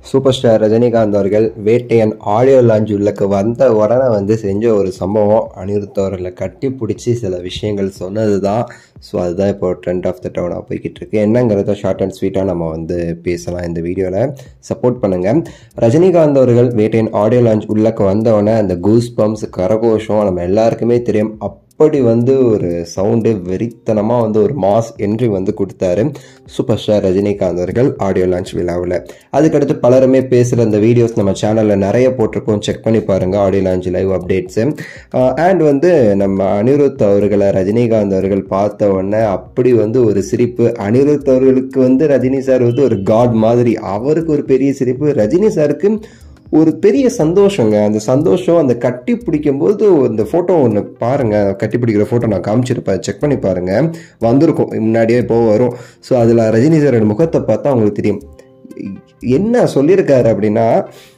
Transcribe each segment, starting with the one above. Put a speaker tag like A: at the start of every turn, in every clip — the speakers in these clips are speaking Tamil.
A: சூப்பர் ஸ்டார் ரஜினிகாந்த் அவர்கள் வேட்டையன் ஆடியோ லான்ச் உள்ளக்கு வந்த உடனே வந்து செஞ்ச ஒரு சம்பவம் அனிருத் அவர்களை கட்டி பிடிச்சி சில விஷயங்கள் சொன்னது தான் ஸோ அதுதான் இப்போ ட்ரெண்ட் ஆஃப் த டவுனாக போய்கிட்டு இருக்கு என்னங்கிறத ஷார்ட் அண்ட் ஸ்வீட்டாக நம்ம வந்து பேசலாம் இந்த வீடியோவில் சப்போர்ட் பண்ணுங்கள் ரஜினிகாந்த் அவர்கள் வேட்டையன் ஆடியோ லான்ச் உள்ளக்கு வந்தவொடனே அந்த கூஸ் பம்ப்ஸ் கரகோஷம் நம்ம எல்லாருக்குமே தெரியும் அப்படி வந்து ஒரு சவுண்டு வெறித்தனமாக வந்து ஒரு மாஸ் என்ட்ரி வந்து கொடுத்தாரு சூப்பர் ஸ்டார் ரஜினிகாந்த் அவர்கள் ஆடியோ லான்ச் விழாவில் அதுக்கடுத்து பலருமே பேசுகிற அந்த வீடியோஸ் நம்ம சேனலில் நிறைய போட்டிருக்கோம் செக் பண்ணி பாருங்கள் audio launch live updates and வந்து நம்ம அனிருத் அவர்களை ரஜினிகாந்த் அவர்கள் பார்த்த உடனே அப்படி வந்து ஒரு சிரிப்பு அனிருத் அவர்களுக்கு வந்து ரஜினி சார் வந்து ஒரு காட் மாதிரி அவருக்கு ஒரு பெரிய சிரிப்பு ரஜினி சாருக்கு ஒரு பெரிய சந்தோஷங்க அந்த சந்தோஷம் அந்த கட்டி பிடிக்கும் போது அந்த ஃபோட்டோ ஒன்று பாருங்க கட்டி பிடிக்கிற ஃபோட்டோ நான் காமிச்சிருப்பேன் செக் பண்ணி பாருங்க வந்திருக்கும் முன்னாடியே இப்போ வரும் ஸோ அதில் ரஜினி சாரோட முகத்தை பார்த்தா அவங்களுக்கு தெரியும் என்ன சொல்லியிருக்காரு அப்படின்னா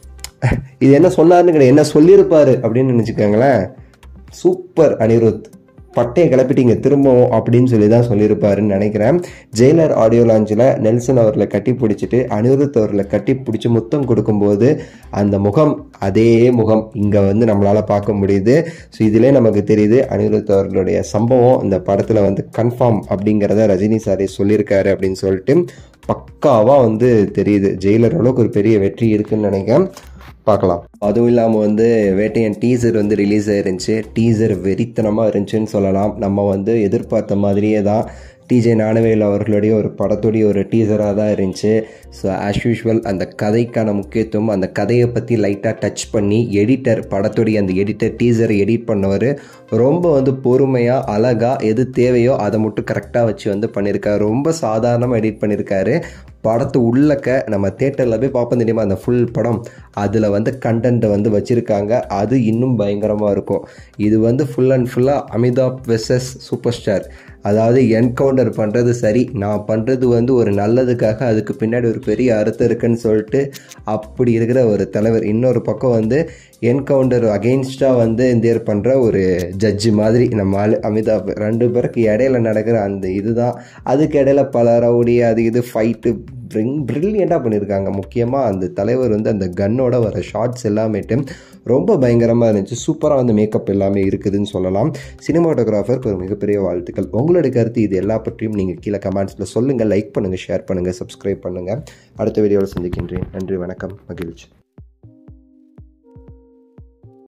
A: இது என்ன சொன்னாருன்னு கிடையாது என்ன சொல்லியிருப்பாரு அப்படின்னு நினச்சிக்கோங்களேன் சூப்பர் அனிருத் பட்டையை கிளப்பிட்டீங்க திரும்பவும் அப்படின்னு சொல்லி தான் சொல்லியிருப்பாருன்னு நினைக்கிறேன் ஜெயிலர் ஆடியோ லான்ச்சில் நெல்சன் அவர்களை கட்டி பிடிச்சிட்டு அனிருத் அவர்களை கட்டி பிடிச்சி முத்தம் கொடுக்கும்போது அந்த முகம் அதே முகம் இங்கே வந்து நம்மளால் பார்க்க முடியுது ஸோ இதிலே நமக்கு தெரியுது அனிருத் அவர்களுடைய சம்பவம் இந்த படத்தில் வந்து கன்ஃபார்ம் அப்படிங்கிறத ரஜினி சாரே சொல்லியிருக்காரு அப்படின்னு சொல்லிட்டு பக்காவாக வந்து தெரியுது ஜெயிலர் அளவுக்கு ஒரு பெரிய வெற்றி இருக்குன்னு நினைக்கிறேன் பார்க்கலாம் அதுவும் இல்லாமல் வந்து வேட்டையன் டீசர் வந்து ரிலீஸ் ஆயிருந்துச்சு டீசர் வெறித்தனமாக இருந்துச்சுன்னு சொல்லலாம் நம்ம வந்து எதிர்பார்த்த மாதிரியே தான் டிஜே ஞானவேல் அவர்களுடைய ஒரு படத்துடைய ஒரு டீசராக தான் இருந்துச்சு ஸோ ஆஸ் யூஷுவல் அந்த கதைக்கான முக்கியத்துவம் அந்த கதையை பற்றி லைட்டாக டச் பண்ணி எடிட்டர் படத்துடைய அந்த எடிட்டர் டீசரை எடிட் பண்ணவர் ரொம்ப வந்து பொறுமையாக அழகாக எது தேவையோ அதை மட்டும் கரெக்டாக வச்சு வந்து பண்ணியிருக்காரு ரொம்ப சாதாரணமாக எடிட் பண்ணியிருக்காரு படத்து உள்ளக்க நம்ம தேட்டரில் போய் பார்ப்போம் தெரியுமா அந்த ஃபுல் படம் அதில் வந்து கண்டென்ட்டை வந்து வச்சுருக்காங்க அது இன்னும் பயங்கரமாக இருக்கும் இது வந்து ஃபுல் அண்ட் ஃபுல்லாக அமிதாப் வெர்சஸ் சூப்பர் ஸ்டார் அதாவது என்கவுண்டர் பண்ணுறது சரி நான் பண்ணுறது வந்து ஒரு நல்லதுக்காக அதுக்கு பின்னாடி ஒரு பெரிய அர்த்தம் இருக்குன்னு சொல்லிட்டு அப்படி இருக்கிற ஒரு தலைவர் இன்னொரு பக்கம் வந்து என்கவுண்டர் அகெயின்ஸ்டாக வந்து இந்தியர் பண்ணுற ஒரு ஜட்ஜு மாதிரி நம்ம ஆள் அமிதாப் ரெண்டு பேருக்கு இடையில நடக்கிற அந்த இதுதான் அதுக்கு இடையில பல ரவுடி அது இது ஃபைட்டு ப்ரிங் ப்ரில்லியண்ட்டாக பண்ணியிருக்காங்க முக்கியமாக அந்த தலைவர் வந்து அந்த கன்னோட வர ஷார்ட்ஸ் எல்லாமேட்டு ரொம்ப பயங்கரமாக இருந்துச்சு சூப்பராக வந்து மேக்கப் எல்லாமே இருக்குதுன்னு சொல்லலாம் சினிமாட்டோகிராஃபருக்கு ஒரு மிகப்பெரிய வாழ்த்துக்கள் உங்களுடைய கருத்து இது எல்லா பற்றியும் நீங்கள் கீழே கமெண்ட்ஸில் சொல்லுங்கள் லைக் பண்ணுங்கள் ஷேர் பண்ணுங்கள் சப்ஸ்கிரைப் பண்ணுங்கள் அடுத்த வீடியோவில் சந்திக்கின்றேன் நன்றி வணக்கம் மகிழ்ச்சி